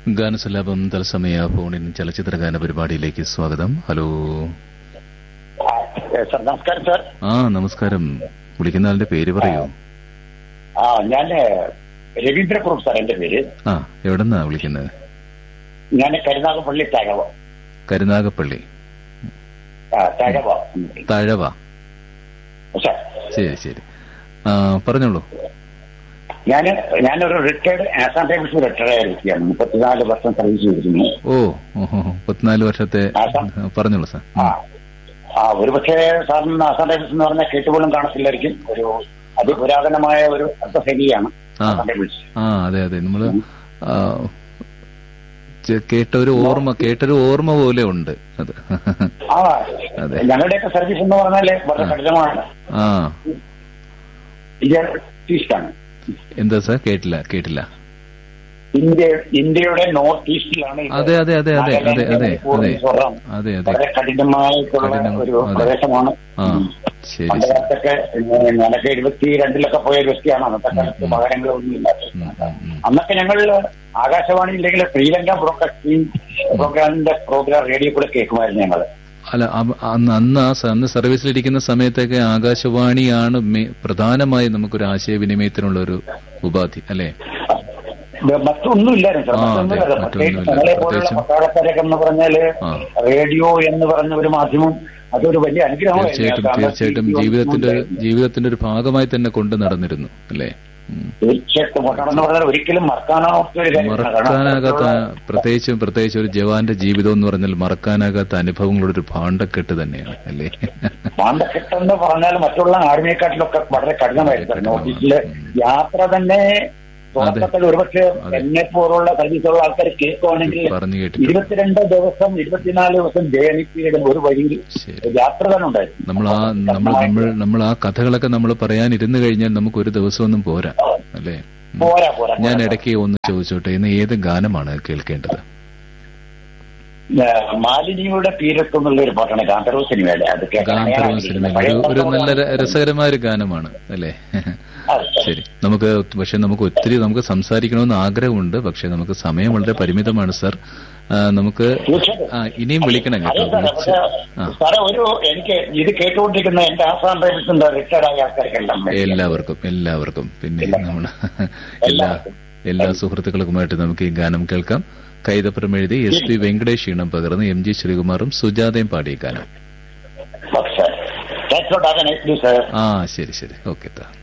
ഗാനസല്ലാപം തത്സമയ ഫോണിൻ ചലച്ചിത്ര ഗാന പരിപാടിയിലേക്ക് സ്വാഗതം ഹലോ സാർ നമസ്കാരം സാർ ആ നമസ്കാരം വിളിക്കുന്ന ആളുടെ പേര് പറയൂ ആ ഞാൻ രവീന്ദ്രകുറുപ്പ് സാർ എന്റെ പേര് ആ എവിടെന്നാ വിളിക്കുന്നത് ഞാൻ കരുനാഗപ്പള്ളി തഴവ കരുനാഗപ്പള്ളി ആ, തഴവ തഴവ സാർ ശരി ശരി ആ പറഞ്ഞോളൂ ഞാൻ ഞാനൊരു റിട്ടയർഡ് ആസാം ടൈംസ് റിട്ടയർഡ് ആയ വ്യക്തിയാണ് മുപ്പത്തിനാല് വർഷം സർവീസ് ചെയ്തിരുന്നു ഓ ഓഹോ പത്തിനാല് വർഷത്തെ ആ, സാർ. പറഞ്ഞോളൂ സാർ ആ ആ ഒരു പക്ഷേ സാറിന് ആസാം ടൈംസ് എന്ന് പറഞ്ഞാൽ കേട്ടുപോലും കാണത്തില്ലായിരിക്കും ഒരു അതിപുരാതനമായ ഒരു അർത്ഥശൈലിയാണ് ആ. ആസാം ടൈംസ് ആ അതെ അതെ നമ്മള് ആ, ചെ- കേട്ട ഒരു ഓർമ്മ കേട്ടൊരു ഓർമ്മ പോലെ ഉണ്ട് അത് ആ അതെ. ഞങ്ങളുടെയൊക്കെ സർവീസ് എന്ന് പറഞ്ഞാല് വളരെ കഠിനമാണ് ആ ഇന്ത്യ ഈസ്റ്റാണ് എന്താ സാർ കേട്ടില്ല കേട്ടില്ല ഇന്ത്യ ഇന്ത്യയുടെ നോർത്ത് ഈസ്റ്റിലാണ് ഇത്. അതെ അതെ അതെ അതെ അതെ അതെ അതെ സ്വർണം. അതെ അതെ വളരെ കഠിനമായിട്ടുള്ള കഠിനം, ഒരു അതെ. പ്രദേശമാണ് ആ ഉം. ശരി പണ്ട് ശരി കാലത്തൊക്കെ ഞാൻ- ഞാനൊക്കെ എഴുപത്തി രണ്ടിലൊക്കെ പോയ ഒരു വ്യക്തിയാണ് അന്നത്തെ കാലത്ത് ഉം. വാഹനങ്ങളൊന്നും ഇല്ലാത്ത ഉം, ഉം, ഉം. അന്നൊക്കെ ഞങ്ങൾ ആകാശവാണി ഇല്ലെങ്കിൽ ശ്രീലങ്ക ബ്രോഡ്കാസ്റ്റിംഗ് പ്രോഗ്രാമിന്റെ പ്രോഗ്രാം റേഡിയോ കൂടെ കേൾക്കുമായിരുന്നു ഞങ്ങൾ അല്ല അ- അന്ന് അന്ന് ആ സ- അന്ന് സർവീസിലിരിക്കുന്ന സമയത്തൊക്കെ ആകാശവാണിയാണ് മെ- പ്രധാനമായി നമുക്കൊരു ആശയവിനിമയത്തിനുള്ള ഒരു ഉപാധി അല്ലെ മറ്റൊന്നും ഇല്ലായിരുന്നു സാർ ആ, മറ്റൊന്നും അതെ, ഇല്ലായിരുന്നു. മറ്റൊന്നും പ്രത്യേകിച്ച് ഇല്ല. ഞങ്ങളെ പോലുള്ള പ്രത്യേകിച്ചും- പട്ടാളക്കാരൊക്കെ എന്ന് പറഞ്ഞാല് ആ. റേഡിയോ എന്ന് പറഞ്ഞ ഒരു മാധ്യമം അതൊരു വലിയ അനുഗ്രഹമായിരുന്നു തീർച്ചയായിട്ടും കാരണം തീർച്ചയായിട്ടും TV ഒന്നും ജീവിതത്തിന്റെ ഒരു ഉണ്ടായിരുന്നില്ല. ജീവിതത്തിന്റെ ഒരു ഭാഗമായി തന്നെ കൊണ്ടു നടന്നിരുന്നു അല്ലേ ഉം. തീർച്ചയായിട്ടും പട്ടണം എന്ന് പറഞ്ഞാൽ ഒരിക്കലും മറക്കാനാവാത്ത ഒരു കാര്യമാണ്. കാരണം മറക്കാനാകാത്ത അത്തരത്തിലുള്ള- പ്രത്യേകിച്ചും പ്രത്യേകിച്ച് ഒരു ജവാന്റെ ജീവിതം എന്ന് പറഞ്ഞാൽ മറക്കാനാകാത്ത അനുഭവങ്ങളുടെ ഒരു ഭാണ്ഡക്കെട്ട് തന്നെയാണ് അല്ലേ പാണ്ടക്കെട്ടെന്ന് പറഞ്ഞാൽ മറ്റുള്ള ആർമിയെക്കാട്ടിലൊക്കെ വളരെ കഠിനമായിരുന്നു നോർത്ത് ഈസ്റ്റില് യാത്ര തന്നെ തുടക്കത്തിൽ ഒരുപക്ഷെ അതെ. എന്നെ പോലുള്ള സർവീസുള്ള ആൾക്കാർ കേൾക്കുവാണെങ്കിൽ പറഞ്ഞു കേട്ടിട്ടുണ്ട് ഇരുപത്തിരണ്ട് ദിവസം ഇരുപത്തിനാല് ദിവസം ജേണി പീരീഡ് ഒരു വഴിയിൽ ശരി യാത്ര തന്നെ ഉണ്ടായിരുന്നു നമ്മൾ ആ നമ്മൾ നമ്മൾ നമ്മൾ ആ കഥകളൊക്കെ നമ്മൾ പറയാനിരുന്നു കഴിഞ്ഞാൽ നമുക്ക് ഒരു ദിവസമൊന്നും പോരാ അല്ലേ ഉം. പോരാ പോരാ ഞാൻ പോരാ. ഇടയ്ക്ക് ഒന്ന് ചോദിച്ചോട്ടെ ഇന്ന് ഏത് ഗാനമാണ് കേൾക്കേണ്ടത് ഏഹ് മാലിനിയുടെ തീരത്ത് എന്നുള്ള ഒരു പാട്ടാണ് ഗാന്ധർവ സിനിമയുടെ അത് കേൾക്കാൻ ഗാന്ധർവ ഞാൻ സിനിമ പഴയ ഒരു ഒരു നല്ല ര- പാട്ടുകളാണ്. രസകരമായ ഒരു ഗാനമാണ് അല്ലേ അതെ. ശരി നമുക്ക് പക്ഷെ നമുക്ക് ഒത്തിരി നമുക്ക് സംസാരിക്കണമെന്ന് ആഗ്രഹമുണ്ട് പക്ഷെ നമുക്ക് സമയം വളരെ പരിമിതമാണ് സാർ ആ, നമുക്ക് തീർച്ചയായിട്ടും. ആ, ഇനിയും വിളിക്കണം കേട്ടോ അതെ സാറേ, വിളിച്ച് പക്ഷേ, ആ സാറേ ഒരു എനിക്ക് ഇത് കേട്ടുകൊണ്ടിരിക്കുന്ന എന്റെ ആസാം റൈഫിൾസിന്റെ റിട്ടയർഡ് ആയ ആൾക്കാർക്കെല്ലാം എല്ലാവർക്കും എല്ലാവർക്കും പിന്നെ എല്ലാവർക്കും. നമ്മൾ എല്ലാ എല്ലാ സുഹൃത്തുക്കൾക്കുമായിട്ട് നമുക്ക് ഈ ഗാനം കേൾക്കാം കൈതപ്പുറം എഴുതി എസ് പി വെങ്കടേഷ് ഈണം പകർന്ന് എം ജി ശ്രീകുമാറും സുജാതയും പാടിയ ഗാനം okay sir thanks for have a nice day sir ആ ശരി ശരി ഓക്കെ